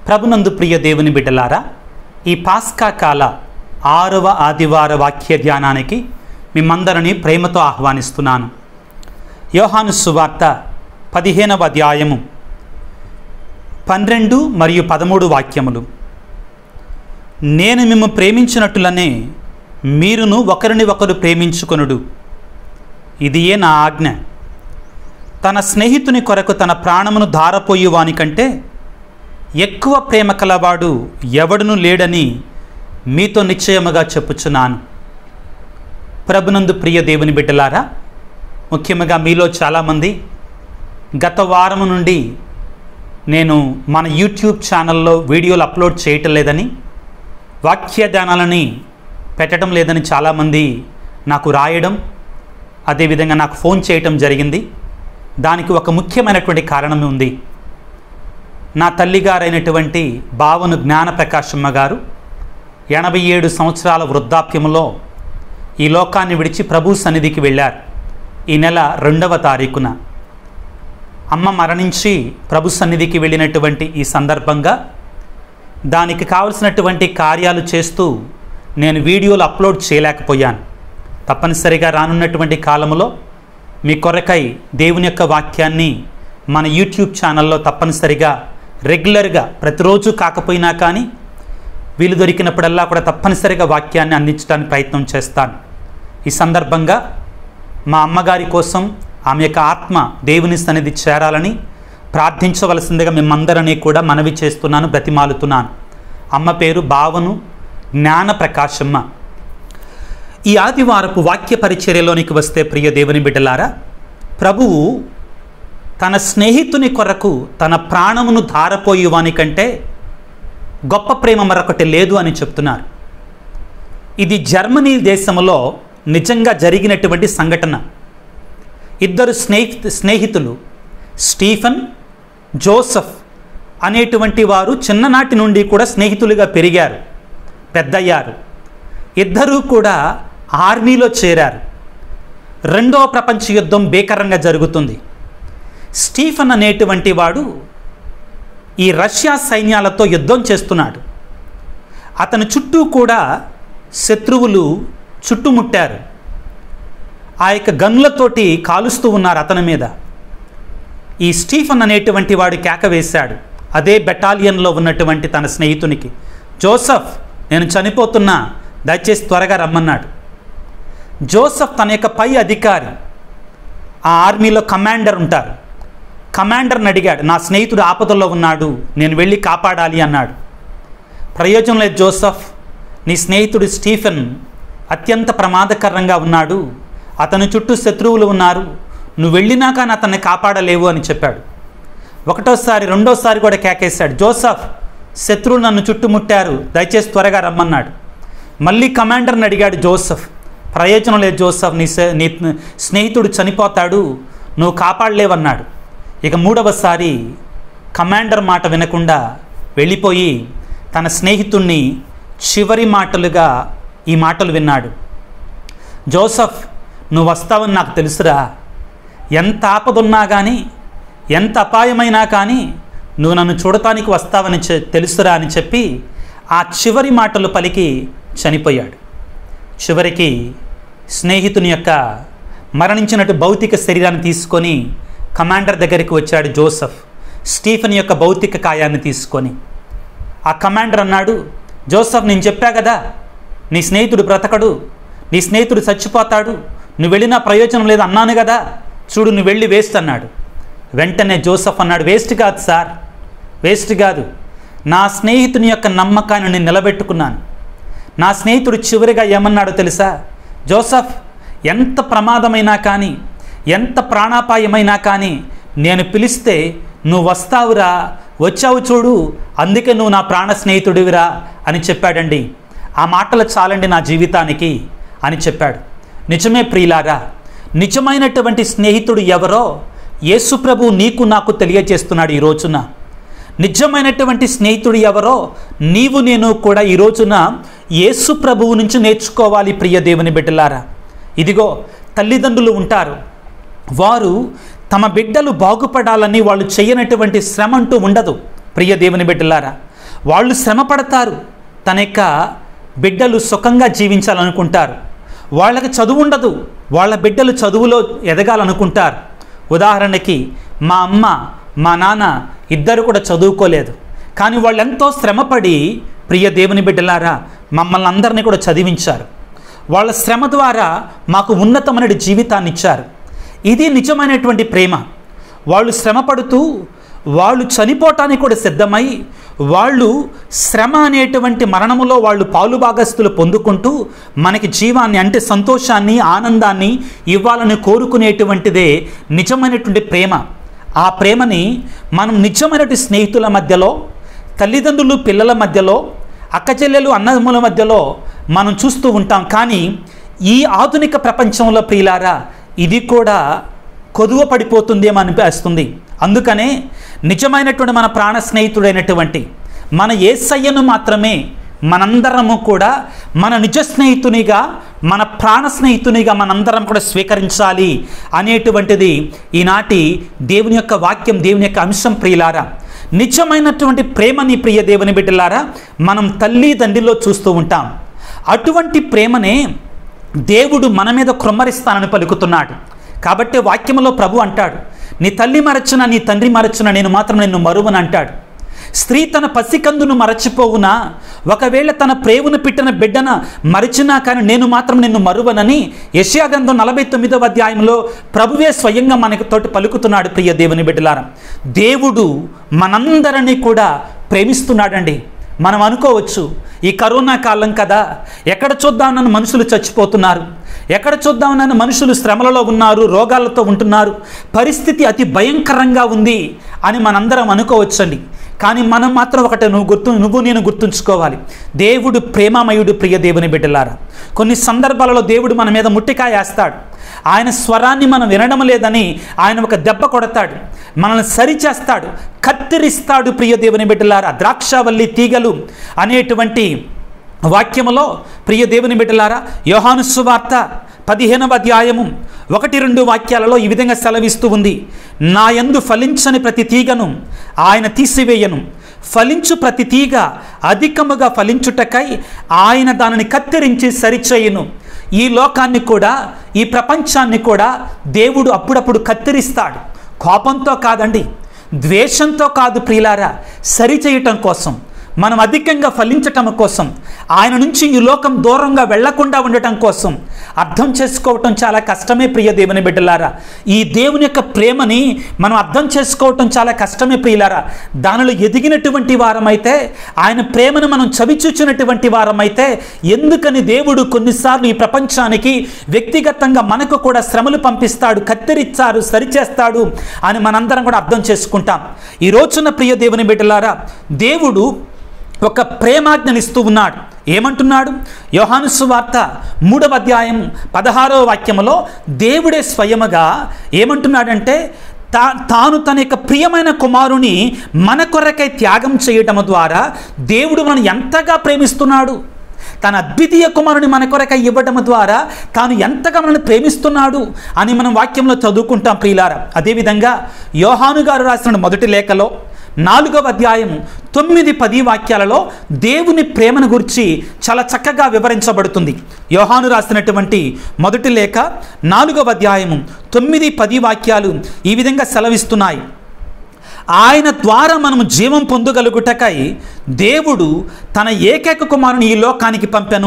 ప్రభునందు ప్రియ దేవుని బిడ్డలారా ఈ పాస్కా కాల ఆరవ ఆదివార వాక్య ధ్యానానికి మిమ్మందరినీ ప్రేమతో ఆహ్వానిస్తున్నాను యోహాను సువార్త పదిహేనవ అధ్యాయము పన్నెండు మరియు పదమూడు వాక్యములు నేను మిమ్ము ప్రేమించినట్టులనే మీరును ఒకరిని ఒకరు ప్రేమించుకొనుడు ఇదియే నా ఆజ్ఞ తన స్నేహితుని కొరకు తన ప్రాణమును ధారపోయి వానికంటే ఎక్కువ ప్రేమ కలవాడు ఎవడును లేడని మీతో నిశ్చయముగా చెప్పుచున్నాను ప్రభునందు ప్రియ దేవుని బిడ్డలారా ముఖ్యంగా మీలో చాలామంది గత వారం నుండి నేను మన యూట్యూబ్ ఛానల్లో వీడియోలు అప్లోడ్ చేయటం లేదని వాక్య ధ్యానాలని పెట్టడం లేదని చాలామంది నాకు రాయడం అదేవిధంగా నాకు ఫోన్ చేయటం జరిగింది దానికి ఒక ముఖ్యమైనటువంటి కారణం ఉంది నా తల్లిగారైనటువంటి బావను జ్ఞానప్రకాశమ్మ గారు ఎనభై ఏడు సంవత్సరాల వృద్ధాప్యంలో ఈ లోకాన్ని విడిచి ప్రభు సన్నిధికి వెళ్ళారు ఈ నెల రెండవ తారీఖున అమ్మ మరణించి ప్రభు సన్నిధికి వెళ్ళినటువంటి ఈ సందర్భంగా దానికి కావలసినటువంటి కార్యాలు చేస్తూ నేను వీడియోలు అప్లోడ్ చేయలేకపోయాను తప్పనిసరిగా రానున్నటువంటి కాలంలో మీ కొరకై దేవుని యొక్క వాక్యాన్ని మన యూట్యూబ్ ఛానల్లో తప్పనిసరిగా రెగ్యులర్గా ప్రతిరోజు కాకపోయినా కానీ వీలు దొరికినప్పుడల్లా కూడా తప్పనిసరిగా వాక్యాన్ని అందించడానికి ప్రయత్నం చేస్తాను ఈ సందర్భంగా మా అమ్మగారి కోసం ఆమె యొక్క ఆత్మ దేవుని సన్నిధి చేరాలని ప్రార్థించవలసిందిగా మిమ్మందరినీ కూడా మనవి చేస్తున్నాను బ్రతిమాలుతున్నాను అమ్మ పేరు భావను జ్ఞాన ప్రకాశమ్మ ఈ ఆదివారపు వాక్య పరిచర్యలోనికి వస్తే ప్రియ దేవుని బిడ్డలారా ప్రభువు తన స్నేహితుని కొరకు తన ప్రాణమును ధారపోయి వానికంటే గొప్ప ప్రేమ మరొకటి లేదు అని చెప్తున్నారు ఇది జర్మనీ దేశంలో నిజంగా జరిగినటువంటి సంఘటన ఇద్దరు స్నేహి స్నేహితులు స్టీఫన్ జోసఫ్ అనేటువంటి వారు చిన్ననాటి నుండి కూడా స్నేహితులుగా పెరిగారు పెద్దయ్యారు ఇద్దరూ కూడా ఆర్మీలో చేరారు రెండవ ప్రపంచ యుద్ధం భీకరంగా జరుగుతుంది స్టీఫన్ అనేటువంటి వాడు ఈ రష్యా సైన్యాలతో యుద్ధం చేస్తున్నాడు అతని చుట్టూ కూడా శత్రువులు చుట్టుముట్టారు ఆ యొక్క గన్లతోటి కాలుస్తూ ఉన్నారు అతని మీద ఈ స్టీఫన్ అనేటువంటి వాడు కేక వేశాడు అదే బెటాలియన్లో ఉన్నటువంటి తన స్నేహితునికి జోసఫ్ నేను చనిపోతున్నా దయచేసి త్వరగా రమ్మన్నాడు జోసఫ్ తన యొక్క పై అధికారి ఆ ఆర్మీలో కమాండర్ ఉంటారు కమాండర్ని అడిగాడు నా స్నేహితుడు ఆపదల్లో ఉన్నాడు నేను వెళ్ళి కాపాడాలి అన్నాడు ప్రయోజనం లేదు జోసఫ్ నీ స్నేహితుడు స్టీఫెన్ అత్యంత ప్రమాదకరంగా ఉన్నాడు అతని చుట్టూ శత్రువులు ఉన్నారు నువ్వు వెళ్ళినా కానీ అతన్ని కాపాడలేవు అని చెప్పాడు ఒకటోసారి రెండోసారి కూడా కేకేశాడు జోసఫ్ శత్రువులు నన్ను చుట్టుముట్టారు దయచేసి త్వరగా రమ్మన్నాడు మళ్ళీ కమాండర్ని అడిగాడు జోసఫ్ ప్రయోజనం లేదు జోసఫ్ నీ సే- నీ స్నేహితుడు చనిపోతాడు నువ్వు కాపాడలేవన్నాడు ఇక మూడవసారి కమాండర్ మాట వినకుండా వెళ్ళిపోయి తన స్నేహితుణ్ణి చివరి మాటలుగా ఈ మాటలు విన్నాడు జోసఫ్ నువ్వు వస్తావని నాకు తెలుసురా ఎంత ఆపదున్నా కానీ ఎంత అపాయమైనా కానీ నువ్వు నన్ను చూడటానికి వస్తావని చె- తెలుసురా అని చెప్పి ఆ చివరి మాటలు పలికి చనిపోయాడు చివరికి స్నేహితుని యొక్క మరణించినట్టు భౌతిక శరీరాన్ని తీసుకొని కమాండర్ దగ్గరికి వచ్చాడు జోసఫ్ స్టీఫెన్ యొక్క భౌతిక కాయాన్ని తీసుకొని ఆ కమాండర్ అన్నాడు జోసఫ్ నేను చెప్పా కదా నీ స్నేహితుడు బ్రతకడు నీ స్నేహితుడు చచ్చిపోతాడు నువ్వు వెళ్ళినా ప్రయోజనం లేదు అన్నాను కదా చూడు నువ్వు వెళ్ళి వేస్ట్ అన్నాడు వెంటనే జోసఫ్ అన్నాడు వేస్ట్ కాదు సార్ వేస్ట్ కాదు నా స్నేహితుని యొక్క నమ్మకాన్ని నేను నిలబెట్టుకున్నాను నా స్నేహితుడు చివరిగా ఏమన్నాడో తెలుసా జోసఫ్ ఎంత ప్రమాదమైనా కానీ ఎంత ప్రాణాపాయమైనా కానీ నేను పిలిస్తే నువ్వు వస్తావురా వచ్చావు చూడు అందుకే నువ్వు నా ప్రాణ స్నేహితుడివిరా అని చెప్పాడండి ఆ మాటలు చాలండి నా జీవితానికి అని చెప్పాడు నిజమే ప్రియులారా నిజమైనటువంటి స్నేహితుడు ఎవరో యేసుప్రభు నీకు నాకు తెలియజేస్తున్నాడు ఈ రోజున నిజమైనటువంటి స్నేహితుడు ఎవరో నీవు నేను కూడా ఈ రోజున యేసు ప్రభువు నుంచి నేర్చుకోవాలి ప్రియ దేవుని బిడ్డలారా ఇదిగో తల్లిదండ్రులు ఉంటారు వారు తమ బిడ్డలు బాగుపడాలని వాళ్ళు చేయనటువంటి శ్రమ అంటూ ఉండదు ప్రియ దేవుని బిడ్డలారా వాళ్ళు శ్రమ పడతారు తన యొక్క బిడ్డలు సుఖంగా జీవించాలనుకుంటారు వాళ్ళకి చదువు ఉండదు వాళ్ళ బిడ్డలు చదువులో ఎదగాలనుకుంటారు ఉదాహరణకి మా అమ్మ మా నాన్న ఇద్దరు కూడా చదువుకోలేదు కానీ వాళ్ళు ఎంతో శ్రమపడి ప్రియ దేవుని బిడ్డలారా మమ్మల్ని అందరినీ కూడా చదివించారు వాళ్ళ శ్రమ ద్వారా మాకు ఉన్నతమైన జీవితాన్ని ఇచ్చారు ఇది నిజమైనటువంటి ప్రేమ వాళ్ళు శ్రమపడుతూ వాళ్ళు చనిపోవటానికి కూడా సిద్ధమై వాళ్ళు శ్రమ అనేటువంటి మరణములో వాళ్ళు పాలుభాగస్తులు పొందుకుంటూ మనకి జీవాన్ని అంటే సంతోషాన్ని ఆనందాన్ని ఇవ్వాలని కోరుకునేటువంటిదే నిజమైనటువంటి ప్రేమ ఆ ప్రేమని మనం నిజమైనటువంటి స్నేహితుల మధ్యలో తల్లిదండ్రులు పిల్లల మధ్యలో అక్కచెల్లెలు అన్నదమ్ముల మధ్యలో మనం చూస్తూ ఉంటాం కానీ ఈ ఆధునిక ప్రపంచంలో ప్రియులారా ఇది కూడా కొదువ పడిపోతుందేమో అనిపిస్తుంది అందుకనే నిజమైనటువంటి మన ప్రాణ స్నేహితుడైనటువంటి మన ఏసయ్యను మాత్రమే మనందరము కూడా మన నిజ స్నేహితునిగా మన ప్రాణ స్నేహితునిగా మనందరం కూడా స్వీకరించాలి అనేటువంటిది ఈనాటి దేవుని యొక్క వాక్యం దేవుని యొక్క అంశం ప్రియులారా నిజమైనటువంటి ప్రేమని ప్రియ దేవుని బిడ్డలారా మనం తల్లి తండ్రిలో చూస్తూ ఉంటాం అటువంటి ప్రేమనే దేవుడు మన మీద కృమ్మరిస్తానని పలుకుతున్నాడు కాబట్టి వాక్యంలో ప్రభు అంటాడు నీ తల్లి మరచిన నీ తండ్రి మరచిన నేను మాత్రం నిన్ను మరువని అంటాడు స్త్రీ తన పసికందును మరచిపోవునా ఒకవేళ తన ప్రేవును పిట్టిన బిడ్డన మరిచినా కానీ నేను మాత్రం నిన్ను మరువనని యశ్యాగంధం నలభై తొమ్మిదవ అధ్యాయంలో ప్రభువే స్వయంగా మనకి తోటి పలుకుతున్నాడు ప్రియ దేవుని బిడ్డలారా దేవుడు మనందరినీ కూడా ప్రేమిస్తున్నాడండి మనం అనుకోవచ్చు ఈ కరోనా కాలం కదా ఎక్కడ చూద్దామన్న మనుషులు చచ్చిపోతున్నారు ఎక్కడ చూద్దామన్న మనుషులు శ్రమలలో ఉన్నారు రోగాలతో ఉంటున్నారు పరిస్థితి అతి భయంకరంగా ఉంది అని మనందరం అనుకోవచ్చండి కానీ మనం మాత్రం ఒకటి నువ్వు గుర్తు నువ్వు నేను గుర్తుంచుకోవాలి దేవుడు ప్రేమమయుడు ప్రియ దేవుని బిడ్డలారా కొన్ని సందర్భాలలో దేవుడు మన మీద ముట్టికాయ వేస్తాడు ఆయన స్వరాన్ని మనం వినడం లేదని ఆయన ఒక దెబ్బ కొడతాడు మనల్ని సరిచేస్తాడు కత్తిరిస్తాడు ప్రియ దేవుని బిడ్డలారా ద్రాక్షావల్లి తీగలు అనేటువంటి వాక్యములో ప్రియ దేవుని బిడ్డలారా యోహాను సువార్త పదిహేనవ అధ్యాయము ఒకటి రెండు వాక్యాలలో ఈ విధంగా సెలవిస్తూ ఉంది నా యందు ఫలించని ప్రతి తీగను ఆయన తీసివేయను ఫలించు ప్రతి తీగ అధికముగా ఫలించుటకై ఆయన దానిని కత్తిరించి సరిచేయును ఈ లోకాన్ని కూడా ఈ ప్రపంచాన్ని కూడా దేవుడు అప్పుడప్పుడు కత్తిరిస్తాడు కోపంతో కాదండి ద్వేషంతో కాదు ప్రియులారా సరిచేయటం కోసం మనం అధికంగా ఫలించటం కోసం ఆయన నుంచి ఈ లోకం దూరంగా వెళ్లకుండా ఉండటం కోసం అర్థం చేసుకోవటం చాలా కష్టమే ప్రియ దేవుని బిడ్డలారా ఈ దేవుని యొక్క ప్రేమని మనం అర్థం చేసుకోవటం చాలా కష్టమే ప్రియులారా దానిలో ఎదిగినటువంటి వారమైతే ఆయన ప్రేమను మనం చవిచూచినటువంటి వారమైతే ఎందుకని దేవుడు కొన్నిసార్లు ఈ ప్రపంచానికి వ్యక్తిగతంగా మనకు కూడా శ్రమలు పంపిస్తాడు కత్తిరిచ్చారు సరిచేస్తాడు అని మనందరం కూడా అర్థం చేసుకుంటాం ఈ రోజున ప్రియ దేవుని బిడ్డలారా దేవుడు ఒక ప్రేమాజ్ఞనిస్తూ ఉన్నాడు ఏమంటున్నాడు యోహాను సువార్త మూడవ అధ్యాయం పదహారవ వాక్యములో దేవుడే స్వయముగా ఏమంటున్నాడంటే తా తాను తన యొక్క ప్రియమైన కుమారుని మన కొరకై త్యాగం చేయటం ద్వారా దేవుడు మనం ఎంతగా ప్రేమిస్తున్నాడు తన అద్వితీయ కుమారుని మన కొరకై ఇవ్వటం ద్వారా తాను ఎంతగా మనల్ని ప్రేమిస్తున్నాడు అని మనం వాక్యంలో చదువుకుంటాం ప్రియులారా అదేవిధంగా యోహాను గారు రాసిన మొదటి లేఖలో నాలుగవ అధ్యాయం తొమ్మిది పది వాక్యాలలో దేవుని ప్రేమను గురించి చాలా చక్కగా వివరించబడుతుంది యోహాను రాసినటువంటి మొదటి లేఖ నాలుగవ అధ్యాయము తొమ్మిది పది వాక్యాలు ఈ విధంగా సెలవిస్తున్నాయి ఆయన ద్వారా మనము జీవం పొందగలుగుటకై దేవుడు తన ఏకైక కుమారుని ఈ లోకానికి పంపెను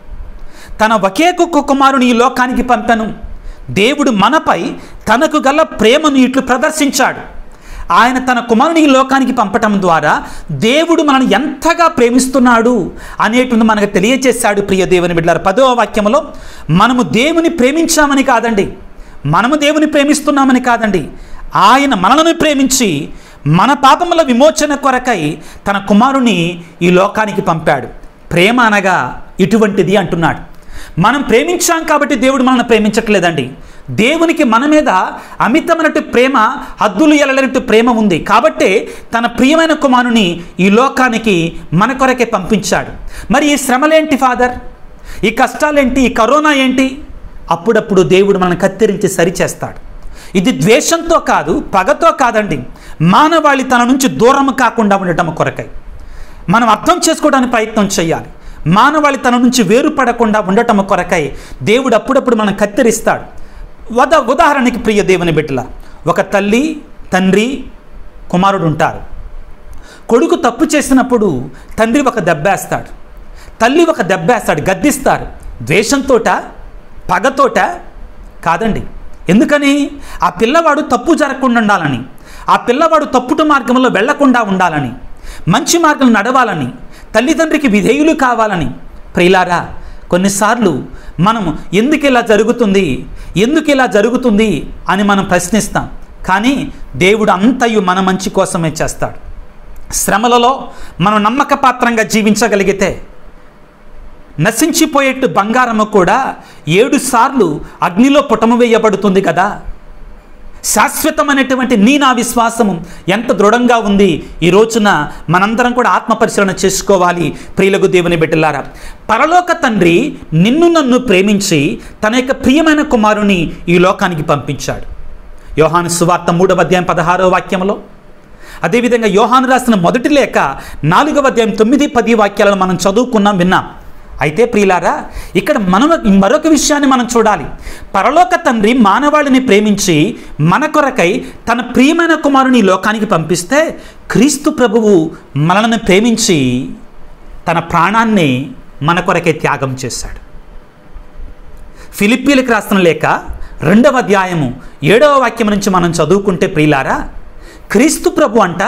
తన ఒకేక కుమారుని ఈ లోకానికి పంపెను దేవుడు మనపై తనకు గల ప్రేమను ఇట్లు ప్రదర్శించాడు ఆయన తన కుమారుని ఈ లోకానికి పంపటం ద్వారా దేవుడు మనల్ని ఎంతగా ప్రేమిస్తున్నాడు అనేటువంటి మనకు తెలియచేశాడు ప్రియ దేవుని బిడ్డారు పదవ వాక్యంలో మనము దేవుని ప్రేమించామని కాదండి మనము దేవుని ప్రేమిస్తున్నామని కాదండి ఆయన మనలను ప్రేమించి మన పాపముల విమోచన కొరకై తన కుమారుని ఈ లోకానికి పంపాడు ప్రేమ అనగా ఇటువంటిది అంటున్నాడు మనం ప్రేమించాం కాబట్టి దేవుడు మనల్ని ప్రేమించట్లేదండి దేవునికి మన మీద అమితమైనట్టు ప్రేమ హద్దులు ఎల్లలేనట్టు ప్రేమ ఉంది కాబట్టే తన ప్రియమైన కుమారుని ఈ లోకానికి మన కొరకే పంపించాడు మరి ఈ శ్రమలేంటి ఫాదర్ ఈ కష్టాలేంటి ఈ కరోనా ఏంటి అప్పుడప్పుడు దేవుడు మనల్ని కత్తిరించి సరిచేస్తాడు ఇది ద్వేషంతో కాదు పగతో కాదండి మానవాళి తన నుంచి దూరం కాకుండా ఉండటం కొరకై మనం అర్థం చేసుకోవడానికి ప్రయత్నం చేయాలి మానవాళి తన నుంచి వేరుపడకుండా ఉండటం కొరకై దేవుడు అప్పుడప్పుడు మనం కత్తిరిస్తాడు ఉద ఉదాహరణకి ప్రియ దేవుని బిడ్డల ఒక తల్లి తండ్రి కుమారుడు ఉంటారు కొడుకు తప్పు చేసినప్పుడు తండ్రి ఒక దెబ్బేస్తాడు తల్లి ఒక దెబ్బేస్తాడు గద్దిస్తారు ద్వేషంతోట పగతోట కాదండి ఎందుకని ఆ పిల్లవాడు తప్పు జరగకుండా ఉండాలని ఆ పిల్లవాడు తప్పుట మార్గంలో వెళ్లకుండా ఉండాలని మంచి మార్గం నడవాలని తల్లిదండ్రికి విధేయులు కావాలని ప్రియులారా కొన్నిసార్లు మనం ఎందుకు ఇలా జరుగుతుంది ఎందుకు ఇలా జరుగుతుంది అని మనం ప్రశ్నిస్తాం కానీ దేవుడు అంతయు మన మంచి కోసమే చేస్తాడు శ్రమలలో మనం నమ్మకపాత్రంగా జీవించగలిగితే నశించిపోయేట్టు బంగారము కూడా ఏడు సార్లు అగ్నిలో పుటము వేయబడుతుంది కదా శాశ్వతమైనటువంటి నీ నా విశ్వాసము ఎంత దృఢంగా ఉంది ఈ రోజున మనందరం కూడా ఆత్మ పరిశీలన చేసుకోవాలి ప్రియులకు దేవుని బిడ్డలారా పరలోక తండ్రి నిన్ను నన్ను ప్రేమించి తన యొక్క ప్రియమైన కుమారుని ఈ లోకానికి పంపించాడు యోహాను సువార్త మూడవ అధ్యాయం పదహారవ వాక్యంలో అదేవిధంగా యోహాను రాసిన మొదటి లేఖ నాలుగవ అధ్యాయం తొమ్మిది పది వాక్యాలను మనం చదువుకున్నాం విన్నాం అయితే ప్రియులారా ఇక్కడ మనం మరొక విషయాన్ని మనం చూడాలి పరలోక తండ్రి మానవాళిని ప్రేమించి మన కొరకై తన ప్రియమైన కుమారుని ఈ లోకానికి పంపిస్తే క్రీస్తు ప్రభువు మనల్ని ప్రేమించి తన ప్రాణాన్ని మన కొరకై త్యాగం చేశాడు ఫిలిప్పీలకు రాసిన లేక రెండవ అధ్యాయము ఏడవ వాక్యం నుంచి మనం చదువుకుంటే ప్రియులారా క్రీస్తు ప్రభు అంట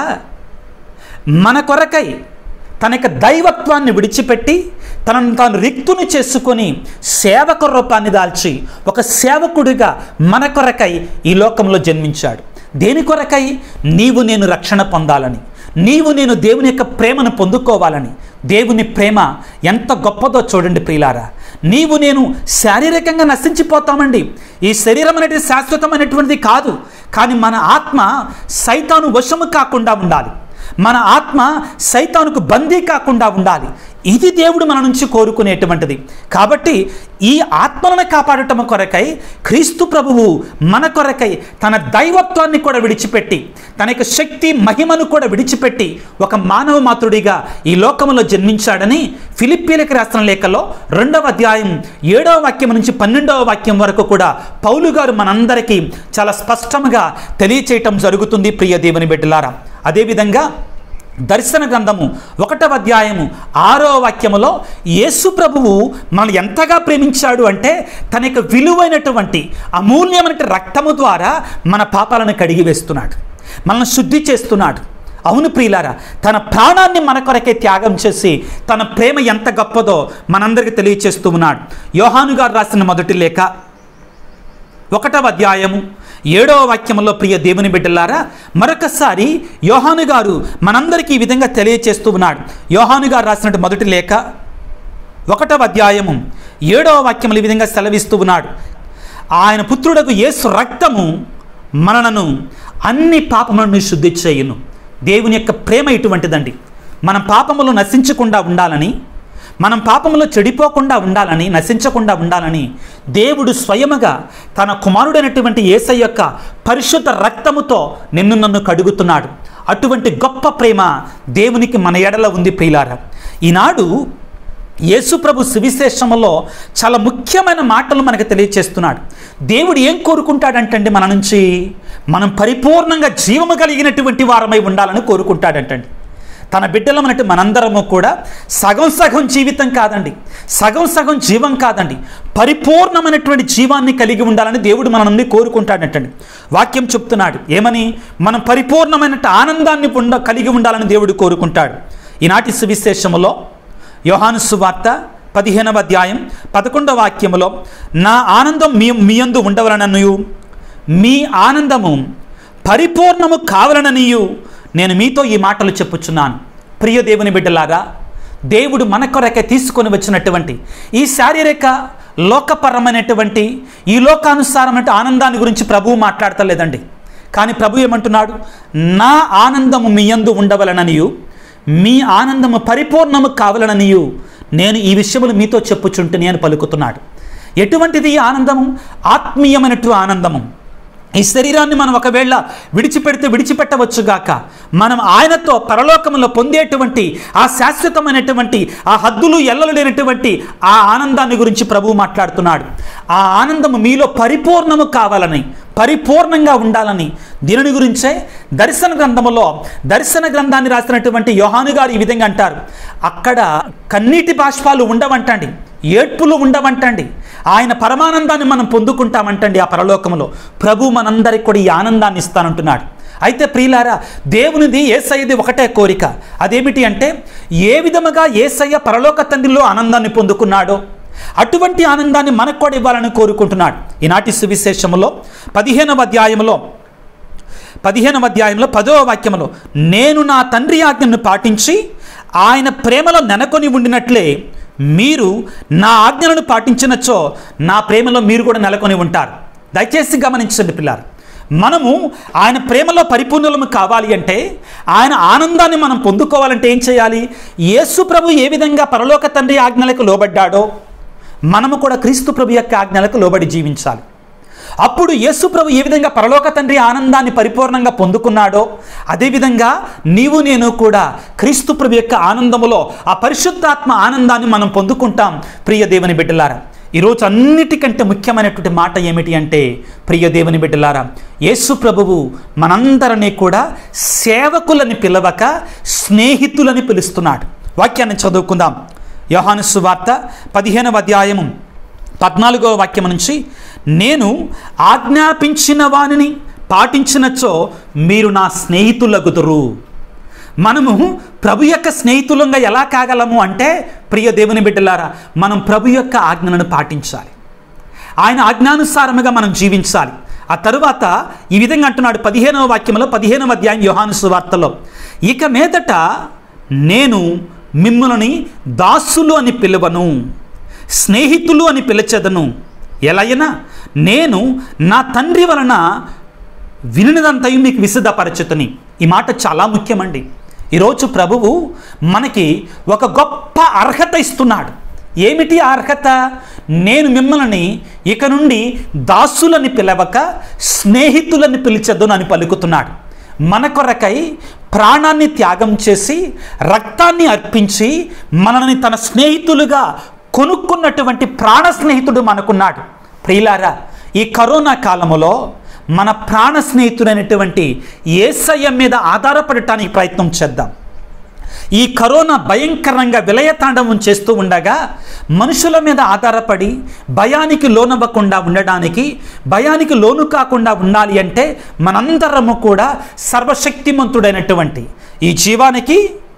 మన కొరకై తన యొక్క దైవత్వాన్ని విడిచిపెట్టి తనను తాను రిక్తుని చేసుకొని సేవక రూపాన్ని దాల్చి ఒక సేవకుడిగా మన కొరకై ఈ లోకంలో జన్మించాడు దేని కొరకై నీవు నేను రక్షణ పొందాలని నీవు నేను దేవుని యొక్క ప్రేమను పొందుకోవాలని దేవుని ప్రేమ ఎంత గొప్పదో చూడండి ప్రియులారా నీవు నేను శారీరకంగా నశించిపోతామండి ఈ శరీరం అనేది శాశ్వతమైనటువంటిది కాదు కానీ మన ఆత్మ సైతాను వశము కాకుండా ఉండాలి మన ఆత్మ సైతానుకు బందీ కాకుండా ఉండాలి ఇది దేవుడు మన నుంచి కోరుకునేటువంటిది కాబట్టి ఈ ఆత్మలను కాపాడటం కొరకై క్రీస్తు ప్రభువు మన కొరకై తన దైవత్వాన్ని కూడా విడిచిపెట్టి తన యొక్క శక్తి మహిమను కూడా విడిచిపెట్టి ఒక మానవ మాతృడిగా ఈ లోకంలో జన్మించాడని ఫిలిప్పీలకు రాసిన లేఖలో రెండవ అధ్యాయం ఏడవ వాక్యం నుంచి పన్నెండవ వాక్యం వరకు కూడా పౌలు గారు మనందరికీ చాలా స్పష్టంగా తెలియచేయటం జరుగుతుంది ప్రియ దేవుని బిడ్డలారా అదేవిధంగా దర్శన గ్రంథము ఒకటవ అధ్యాయము ఆరో వాక్యములో యేసు ప్రభువు మనల్ని ఎంతగా ప్రేమించాడు అంటే తన యొక్క విలువైనటువంటి అమూల్యమైన రక్తము ద్వారా మన పాపాలను కడిగి వేస్తున్నాడు మనల్ని శుద్ధి చేస్తున్నాడు అవును ప్రియులారా తన ప్రాణాన్ని మన కొరకే త్యాగం చేసి తన ప్రేమ ఎంత గొప్పదో మనందరికీ తెలియచేస్తూ ఉన్నాడు యోహాను గారు రాసిన మొదటి లేఖ ఒకటవ అధ్యాయము ఏడవ వాక్యంలో ప్రియ దేవుని బిడ్డలారా మరొకసారి యోహాను గారు మనందరికీ ఈ విధంగా తెలియచేస్తూ ఉన్నాడు యోహాను గారు రాసినట్టు మొదటి లేఖ ఒకటవ అధ్యాయము ఏడవ వాక్యములు ఈ విధంగా సెలవిస్తూ ఉన్నాడు ఆయన పుత్రుడకు యేసు రక్తము మనలను అన్ని పాపములను శుద్ధి చేయును దేవుని యొక్క ప్రేమ ఇటువంటిదండి మనం పాపములు నశించకుండా ఉండాలని మనం పాపంలో చెడిపోకుండా ఉండాలని నశించకుండా ఉండాలని దేవుడు స్వయముగా తన కుమారుడైనటువంటి ఏసై యొక్క పరిశుద్ధ రక్తముతో నిన్ను నన్ను కడుగుతున్నాడు అటువంటి గొప్ప ప్రేమ దేవునికి మన ఎడల ఉంది ప్రియులారా ఈనాడు యేసుప్రభు సువిశేషములో చాలా ముఖ్యమైన మాటలు మనకు తెలియచేస్తున్నాడు దేవుడు ఏం కోరుకుంటాడంటండి మన నుంచి మనం పరిపూర్ణంగా జీవము కలిగినటువంటి వారమై ఉండాలని కోరుకుంటాడంటండి తన బిడ్డలమన్నట్టు మనందరము కూడా సగం సగం జీవితం కాదండి సగం సగం జీవం కాదండి పరిపూర్ణమైనటువంటి జీవాన్ని కలిగి ఉండాలని దేవుడు మన నుండి కోరుకుంటాడంటండి వాక్యం చెప్తున్నాడు ఏమని మనం పరిపూర్ణమైన ఆనందాన్ని ఉండ కలిగి ఉండాలని దేవుడు కోరుకుంటాడు ఈనాటి సువిశేషములో యోహాను సువార్త పదిహేనవ అధ్యాయం పదకొండవ వాక్యములో నా ఆనందం మీ మీయందు ఉండవలననియు మీ ఆనందము పరిపూర్ణము కావాలననియు నేను మీతో ఈ మాటలు చెప్పుచున్నాను ప్రియ దేవుని బిడ్డలారా దేవుడు మన కొరకే తీసుకొని వచ్చినటువంటి ఈ శారీరక లోకపరమైనటువంటి ఈ లోకానుసారమైన ఆనందాన్ని గురించి ప్రభువు మాట్లాడతలేదండి కానీ ప్రభు ఏమంటున్నాడు నా ఆనందము మీ యందు ఉండవలననియు మీ ఆనందము పరిపూర్ణము కావాలననియు నేను ఈ విషయములు మీతో చెప్పుచుంటే నేను పలుకుతున్నాడు ఎటువంటిది ఈ ఆనందము ఆత్మీయమైనటు ఆనందము ఈ శరీరాన్ని మనం ఒకవేళ విడిచిపెడితే విడిచిపెట్టవచ్చు గాక మనం ఆయనతో పరలోకంలో పొందేటువంటి ఆ శాశ్వతమైనటువంటి ఆ హద్దులు ఎల్లలు లేనటువంటి ఆ ఆనందాన్ని గురించి ప్రభువు మాట్లాడుతున్నాడు ఆ ఆనందము మీలో పరిపూర్ణము కావాలని పరిపూర్ణంగా ఉండాలని దీనిని గురించే దర్శన గ్రంథములో దర్శన గ్రంథాన్ని రాసినటువంటి యోహాను గారు ఈ విధంగా అంటారు అక్కడ కన్నీటి బాష్పాలు ఉండవంటండి ఏడ్పులు ఉండవంటండి ఆయన పరమానందాన్ని మనం పొందుకుంటామంటండి ఆ పరలోకంలో ప్రభు మనందరికి కూడా ఈ ఆనందాన్ని ఇస్తానంటున్నాడు అయితే ప్రియులారా దేవునిది ఏసయ్యది ఒకటే కోరిక అదేమిటి అంటే ఏ విధముగా ఏసయ్య పరలోక తండ్రిలో ఆనందాన్ని పొందుకున్నాడో అటువంటి ఆనందాన్ని మనకు కూడా ఇవ్వాలని కోరుకుంటున్నాడు ఈనాటి సువిశేషములో పదిహేనవ అధ్యాయంలో పదిహేనవ అధ్యాయంలో పదవ వాక్యములో నేను నా తండ్రి ఆజ్ఞను పాటించి ఆయన ప్రేమలో నెనకొని ఉండినట్లే మీరు నా ఆజ్ఞలను పాటించినచో నా ప్రేమలో మీరు కూడా నెలకొని ఉంటారు దయచేసి గమనించండి పిల్లారు మనము ఆయన ప్రేమలో పరిపూర్ణులము కావాలి అంటే ఆయన ఆనందాన్ని మనం పొందుకోవాలంటే ఏం చేయాలి యేసు ప్రభు ఏ విధంగా పరలోక తండ్రి ఆజ్ఞలకు లోబడ్డాడో మనము కూడా క్రీస్తు ప్రభు యొక్క ఆజ్ఞలకు లోబడి జీవించాలి అప్పుడు యేసు ప్రభు ఏ విధంగా పరలోక తండ్రి ఆనందాన్ని పరిపూర్ణంగా పొందుకున్నాడో అదేవిధంగా నీవు నేను కూడా క్రీస్తు ప్రభు యొక్క ఆనందములో ఆ పరిశుద్ధాత్మ ఆనందాన్ని మనం పొందుకుంటాం ప్రియ దేవుని బిడ్డలారా ఈరోజు అన్నిటికంటే ముఖ్యమైనటువంటి మాట ఏమిటి అంటే ప్రియ దేవుని బిడ్డలారా యేసు ప్రభువు మనందరినీ కూడా సేవకులని పిలవక స్నేహితులని పిలుస్తున్నాడు వాక్యాన్ని చదువుకుందాం యోహాను సువార్త పదిహేనవ అధ్యాయము పద్నాలుగవ వాక్యం నుంచి నేను ఆజ్ఞాపించిన వానిని పాటించినచో మీరు నా స్నేహితులగుదురు మనము ప్రభు యొక్క స్నేహితులంగా ఎలా కాగలము అంటే ప్రియ దేవుని బిడ్డలారా మనం ప్రభు యొక్క ఆజ్ఞలను పాటించాలి ఆయన ఆజ్ఞానుసారముగా మనం జీవించాలి ఆ తరువాత ఈ విధంగా అంటున్నాడు పదిహేనవ వాక్యంలో పదిహేనవ అధ్యాయం యోహాను సువార్తలో ఇక మీదట నేను మిమ్మల్ని దాసులు అని పిలువను స్నేహితులు అని పిలిచెదను ఎలైనా నేను నా తండ్రి వలన వినినదంతయు మీకు విశదపరచుతని ఈ మాట చాలా ముఖ్యమండి ఈరోజు ప్రభువు మనకి ఒక గొప్ప అర్హత ఇస్తున్నాడు ఏమిటి ఆ అర్హత నేను మిమ్మల్ని ఇక నుండి దాసులని పిలవక స్నేహితులని పిలిచదును అని పలుకుతున్నాడు మన కొరకై ప్రాణాన్ని త్యాగం చేసి రక్తాన్ని అర్పించి మనల్ని తన స్నేహితులుగా కొనుక్కున్నటువంటి ప్రాణ స్నేహితుడు మనకున్నాడు ప్రియులారా ఈ కరోనా కాలములో మన ప్రాణ స్నేహితుడైనటువంటి ఏసయ్య మీద ఆధారపడటానికి ప్రయత్నం చేద్దాం ఈ కరోనా భయంకరంగా విలయతాండవం చేస్తూ ఉండగా మనుషుల మీద ఆధారపడి భయానికి లోనవ్వకుండా ఉండడానికి భయానికి లోను కాకుండా ఉండాలి అంటే మనందరము కూడా సర్వశక్తిమంతుడైనటువంటి ఈ జీవానికి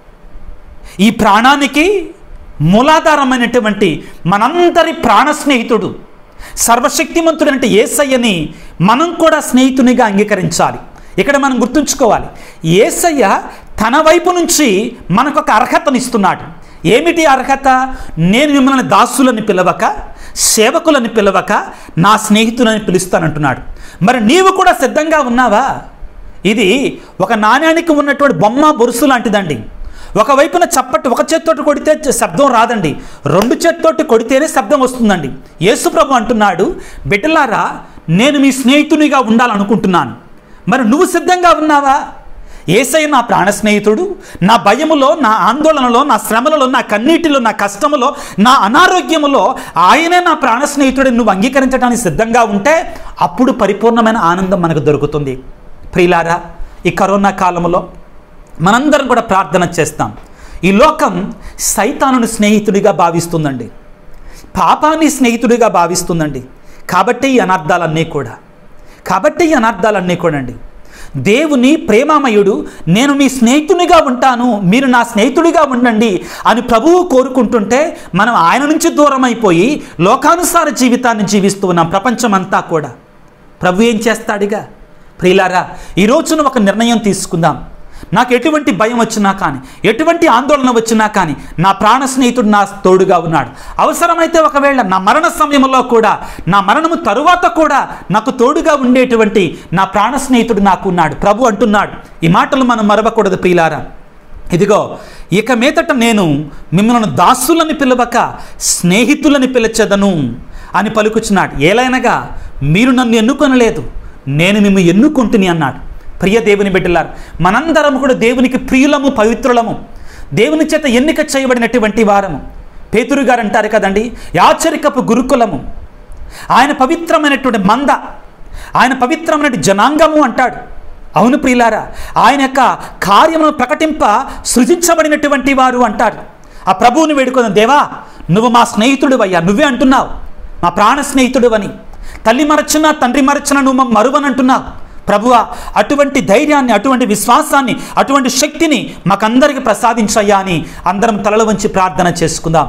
ఈ ప్రాణానికి మూలాధారమైనటువంటి మనందరి ప్రాణ స్నేహితుడు సర్వశక్తిమంతుడంటే ఏసయ్యని మనం కూడా స్నేహితునిగా అంగీకరించాలి ఇక్కడ మనం గుర్తుంచుకోవాలి ఏసయ్య తన వైపు నుంచి మనకు ఒక అర్హతనిస్తున్నాడు ఏమిటి అర్హత నేను మిమ్మల్ని దాసులని పిలవక సేవకులని పిలవక నా స్నేహితులని పిలుస్తానంటున్నాడు మరి నీవు కూడా సిద్ధంగా ఉన్నావా ఇది ఒక నాణ్యానికి ఉన్నటువంటి బొమ్మ బొరుసు లాంటిదండి ఒకవైపున చప్పటి ఒక చేత్తోటి కొడితే శబ్దం రాదండి రెండు చేత్తోటి కొడితేనే శబ్దం వస్తుందండి యేసుప్రభు అంటున్నాడు బిడ్డలారా నేను మీ స్నేహితునిగా ఉండాలనుకుంటున్నాను మరి నువ్వు సిద్ధంగా ఉన్నావా ఏసై నా ప్రాణ స్నేహితుడు నా భయములో నా ఆందోళనలో నా శ్రమలలో నా కన్నీటిలో నా కష్టములో నా అనారోగ్యములో ఆయనే నా ప్రాణ స్నేహితుడిని నువ్వు అంగీకరించడానికి సిద్ధంగా ఉంటే అప్పుడు పరిపూర్ణమైన ఆనందం మనకు దొరుకుతుంది ప్రియులారా ఈ కరోనా కాలంలో మనందరం కూడా ప్రార్థన చేస్తాం ఈ లోకం సైతానుని స్నేహితుడిగా భావిస్తుందండి పాపాన్ని స్నేహితుడిగా భావిస్తుందండి కాబట్టి ఈ అనర్థాలన్నీ కూడా కాబట్టి ఈ అనర్థాలన్నీ కూడా అండి దేవుని ప్రేమామయుడు నేను మీ స్నేహితునిగా ఉంటాను మీరు నా స్నేహితుడిగా ఉండండి అని ప్రభువు కోరుకుంటుంటే మనం ఆయన నుంచి దూరం అయిపోయి లోకానుసార జీవితాన్ని జీవిస్తూ ఉన్నాం ప్రపంచమంతా కూడా ప్రభు ఏం చేస్తాడిగా ప్రియులారా ఈ రోజున ఒక నిర్ణయం తీసుకుందాం నాకు ఎటువంటి భయం వచ్చినా కానీ ఎటువంటి ఆందోళన వచ్చినా కానీ నా ప్రాణ స్నేహితుడు నా తోడుగా ఉన్నాడు అవసరమైతే ఒకవేళ నా మరణ సమయంలో కూడా నా మరణము తరువాత కూడా నాకు తోడుగా ఉండేటువంటి నా ప్రాణ స్నేహితుడు నాకు ఉన్నాడు ప్రభు అంటున్నాడు ఈ మాటలు మనం మరవకూడదు ప్రియులారా ఇదిగో ఇక మీదట నేను మిమ్మల్ని దాసులని పిలవక స్నేహితులని పిలిచెదను అని పలుకుచున్నాడు ఏలైనగా మీరు నన్ను ఎన్నుకొనలేదు నేను మిమ్ము ఎన్నుకుంటుని అన్నాడు ప్రియ దేవుని బిడ్డలారు మనందరం కూడా దేవునికి ప్రియులము పవిత్రులము దేవుని చేత ఎన్నిక చేయబడినటువంటి వారము పేతురు గారు అంటారు కదండి యాచరికపు గురుకులము ఆయన పవిత్రమైనటువంటి మంద ఆయన పవిత్రమైన జనాంగము అంటాడు అవును ప్రియులారా ఆయన యొక్క కార్యమును ప్రకటింప సృజించబడినటువంటి వారు అంటాడు ఆ ప్రభువుని వేడుకొని దేవా నువ్వు మా స్నేహితుడు అయ్యా నువ్వే అంటున్నావు మా ప్రాణ స్నేహితుడు అని తల్లి మరచిన తండ్రి మరచిన నువ్వు మా మరువనంటున్నావు ప్రభువా అటువంటి ధైర్యాన్ని అటువంటి విశ్వాసాన్ని అటువంటి శక్తిని మాకందరికి ప్రసాదించయ్యా అని అందరం తలలు వంచి ప్రార్థన చేసుకుందాం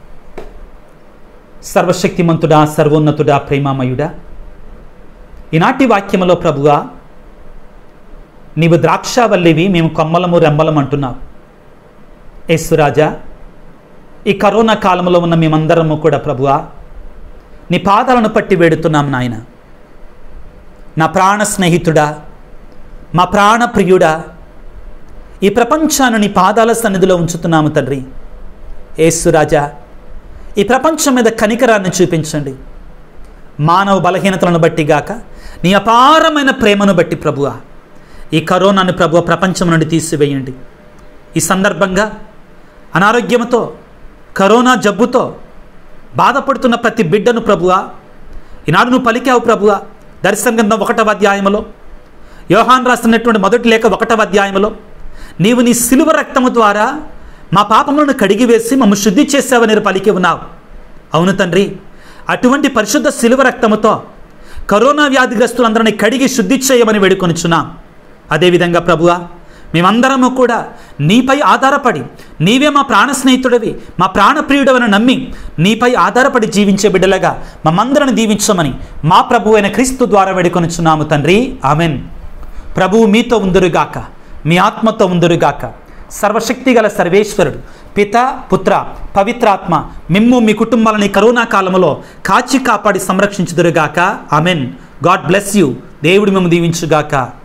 సర్వశక్తిమంతుడా సర్వోన్నతుడా ప్రేమామయుడా ఈనాటి వాక్యములో ప్రభువా నీవు ద్రాక్షావల్లివి మేము కొమ్మలము రెమ్మలం అంటున్నావు యేసురాజా ఈ కరోనా కాలంలో ఉన్న మేమందరము కూడా ప్రభువా నీ పాదాలను పట్టి వేడుతున్నాం నాయన నా ప్రాణ స్నేహితుడా మా ప్రాణ ప్రియుడా ఈ ప్రపంచాన్ని నీ పాదాల సన్నిధిలో ఉంచుతున్నాము తండ్రి యేసురాజా ఈ ప్రపంచం మీద కనికరాన్ని చూపించండి మానవ బలహీనతలను బట్టి గాక నీ అపారమైన ప్రేమను బట్టి ప్రభువా ఈ కరోనాను ప్రభు ప్రపంచం నుండి తీసివేయండి ఈ సందర్భంగా అనారోగ్యంతో కరోనా జబ్బుతో బాధపడుతున్న ప్రతి బిడ్డను ప్రభువా ఈనాడు నువ్వు పలికావు ప్రభువా దర్శన గ్రంథం ఒకటవ అధ్యాయంలో యోహాన్ రాస్తున్నటువంటి మొదటి లేఖ ఒకటవ అధ్యాయంలో నీవు నీ సిలువ రక్తము ద్వారా మా పాపములను కడిగివేసి మమ్మ శుద్ధి చేసావని పలికి ఉన్నావు అవును తండ్రి అటువంటి పరిశుద్ధ సిలువ రక్తముతో కరోనా వ్యాధిగ్రస్తులందరినీ కడిగి శుద్ధి చేయమని వేడుకొనిచున్నాం అదేవిధంగా ప్రభువా మేమందరము కూడా నీపై ఆధారపడి నీవే మా ప్రాణ స్నేహితుడివి మా ప్రాణప్రియుడవని నమ్మి నీపై ఆధారపడి జీవించే బిడ్డలుగా మమ్మందరిని దీవించమని మా ప్రభు అయిన క్రీస్తు ద్వారా వేడుకొనిచున్నాము తండ్రి ఆమెన్ ప్రభువు మీతో ఉందురుగాక మీ ఆత్మతో ఉందురుగాక సర్వశక్తి గల సర్వేశ్వరుడు పిత పుత్ర పవిత్రాత్మ మిమ్ము మీ కుటుంబాలని కరోనా కాలంలో కాచి కాపాడి సంరక్షించుదురుగాక ఆమెన్ గాడ్ బ్లెస్ యూ దేవుడు మేము దీవించుగాక